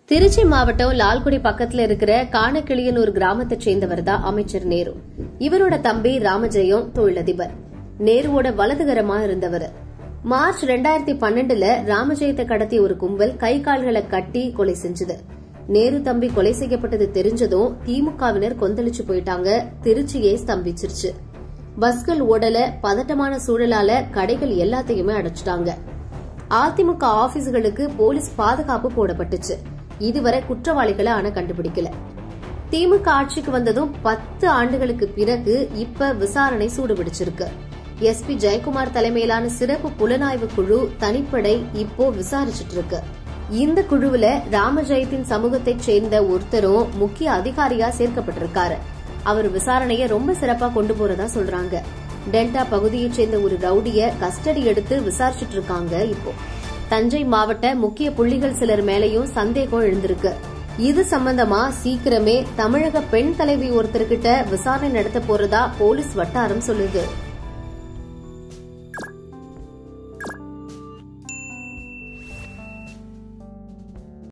திருச்சி மாவட்டம் லால்குடி பக்கத்துல இருக்கிற காணக்கிளியனூர் கிராமத்தை சேர்ந்தவர் தான் அமைச்சர் நேரு இவரோட தம்பி ராமஜெயம் தொழிலதிபர் நேருவோட வலதுகரமா இருந்தவர் மார்ச் ரெண்டாயிரத்தி பன்னெண்டுல ராமஜெயத்தை கடத்திய ஒரு கும்பல் கை கால்களை கட்டி கொலை செஞ்சது நேரு தம்பி கொலை செய்யப்பட்டது தெரிஞ்சதும் திமுகவினர் கொந்தளிச்சு போயிட்டாங்க திருச்சியே ஸ்தம்பிச்சிருச்சு பஸ்கள் ஓடல பதட்டமான சூழலால கடைகள் எல்லாத்தையுமே அடைச்சிட்டாங்க அதிமுக ஆபீஸ்களுக்கு போலீஸ் பாதுகாப்பு போடப்பட்டுச்சு இதுவரை குற்றவாளிகளை ஆனா கண்டுபிடிக்கல திமுக ஆட்சிக்கு வந்ததும் பத்து ஆண்டுகளுக்கு பிறகு இப்ப விசாரணை சூடுபிடிச்சிருக்கு எஸ்பி ஜெயக்குமார் தலைமையிலான சிறப்பு புலனாய்வு குழு தனிப்படை இப்போ விசாரிச்சிட்டு இருக்கு இந்த குழுவுல ராமஜெயத்தின் சமூகத்தைச் சேர்ந்த ஒருத்தரும் முக்கிய அதிகாரியா சேர்க்கப்பட்டிருக்காரு அவர் விசாரணைய ரொம்ப சிறப்பா கொண்டு போறதா சொல்றாங்க டெல்டா பகுதியைச் சேர்ந்த ஒரு ரவுடிய கஸ்டடி எடுத்து விசாரிச்சுட்டு இருக்காங்க இப்போ தஞ்சை மாவட்ட முக்கிய புள்ளிகள் சிலர் மேலேயும் சந்தேகம் எழுந்திருக்கு இது சம்பந்தமா சீக்கிரமே தமிழக பெண் தலைவி ஒருத்தர்கிட்ட விசாரணை நடத்த போறதா போலீஸ் வட்டாரம் சொல்லுது